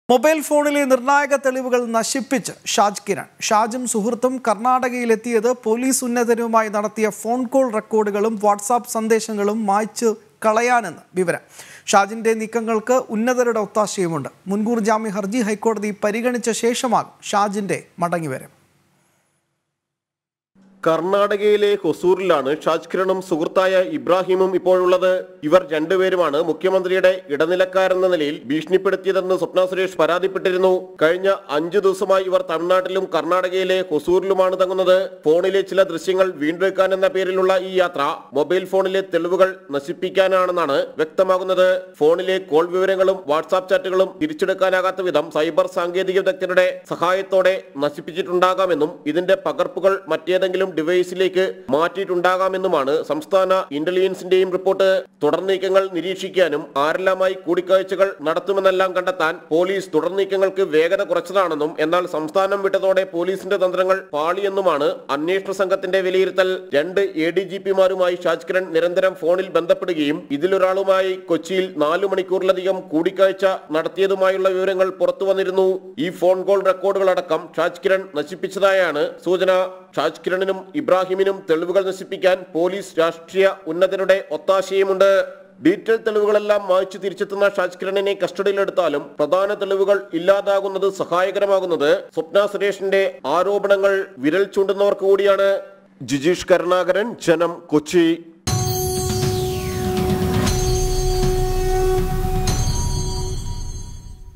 mobile ഫോണിലെ നിർണായക തെളിവുകൾ നശിപ്പിച്ച് ഷാജ് കിരൺ ഷാജും സുഹൃത്തും കർണാടകയിലെത്തിയത് പോലീസ് ഉന്നതരുമായി നടത്തിയ ഫോൺ കോൾ റെക്കോർഡുകളും വാട്സാപ്പ് സന്ദേശങ്ങളും മായ്ച്ചു കളയാനെന്ന് വിവരം ഷാജിന്റെ നീക്കങ്ങൾക്ക് ഉന്നതരുടെ ഒത്താശയുമുണ്ട് മുൻകൂർ ജാമ്യ ഹർജി ഹൈക്കോടതി പരിഗണിച്ച ശേഷമാകും ഷാജിന്റെ മടങ്ങിവരവ് കർണാടകയിലെ ഹൊസൂറിലാണ് ഷാജ് കിരണും സുഹൃത്തായ ഇബ്രാഹിമും ഇപ്പോഴുള്ളത് ഇവർ രണ്ടുപേരുമാണ് മുഖ്യമന്ത്രിയുടെ ഇടനിലക്കാരെന്ന നിലയിൽ ഭീഷണിപ്പെടുത്തിയതെന്ന് സ്വപ്ന സുരേഷ് പരാതിപ്പെട്ടിരുന്നു കഴിഞ്ഞ അഞ്ചു ദിവസമായി ഇവർ തമിഴ്നാട്ടിലും കർണാടകയിലെ ഹൊസൂറിലുമാണ് തങ്ങുന്നത് ഫോണിലെ ചില ദൃശ്യങ്ങൾ വീണ്ടെടുക്കാൻ എന്ന പേരിലുള്ള ഈ യാത്ര മൊബൈൽ ഫോണിലെ തെളിവുകൾ നശിപ്പിക്കാനാണെന്നാണ് വ്യക്തമാകുന്നത് ഫോണിലെ കോൾ വിവരങ്ങളും വാട്സാപ്പ് ചാറ്റുകളും തിരിച്ചെടുക്കാനാകാത്ത വിധം സൈബർ സാങ്കേതിക വിദഗ്ധരുടെ സഹായത്തോടെ നശിപ്പിച്ചിട്ടുണ്ടാകാമെന്നും ഇതിന്റെ പകർപ്പുകൾ മറ്റേതെങ്കിലും ഡിവൈസിലേക്ക് മാറ്റിയിട്ടുണ്ടാകാമെന്നുമാണ് സംസ്ഥാന ഇന്റലിജൻസിന്റെയും റിപ്പോർട്ട് തുടർ നീക്കങ്ങൾ നിരീക്ഷിക്കാനും ആരെല്ലാമായി കൂടിക്കാഴ്ചകൾ നടത്തുമെന്നെല്ലാം കണ്ടെത്താൻ പോലീസ് തുടർ നീക്കങ്ങൾക്ക് വേഗത കുറച്ചതാണെന്നും എന്നാൽ സംസ്ഥാനം വിട്ടതോടെ പോലീസിന്റെ തന്ത്രങ്ങൾ പാളിയെന്നുമാണ് അന്വേഷണ സംഘത്തിന്റെ വിലയിരുത്തൽ രണ്ട് എ ഡി ജി പിമാരുമായി ഷാജ് കിരൺ നിരന്തരം ഫോണിൽ ബന്ധപ്പെടുകയും ഇതിലൊരാളുമായി കൊച്ചിയിൽ നാലു മണിക്കൂറിലധികം കൂടിക്കാഴ്ച നടത്തിയതുമായുള്ള വിവരങ്ങൾ പുറത്തു വന്നിരുന്നു ഈ ഫോൺ കോൾ റെക്കോർഡുകളടക്കം ഷാജ് കിരൺ നശിപ്പിച്ചതായാണ് സൂചന ഷാജ് കിരണിനും ഇബ്രാഹിമിനും തെളിവുകൾ നശിപ്പിക്കാൻ പോലീസ് രാഷ്ട്രീയ ഉന്നതരുടെ ഒത്താശയുമുണ്ട് ഡീറ്റെയിൽ തെളിവുകളെല്ലാം മായ്ച്ചു തിരിച്ചെത്തുന്ന ഷാജ് കിരണിനെ കസ്റ്റഡിയിലെടുത്താലും പ്രധാന തെളിവുകൾ ഇല്ലാതാകുന്നത് സഹായകരമാകുന്നത് സ്വപ്ന സുരേഷിന്റെ ആരോപണങ്ങൾ വിരൽ ചൂണ്ടുന്നവർക്ക് കൂടിയാണ് ജിജീഷ് കരുണാകരൻ ജനം കൊച്ചി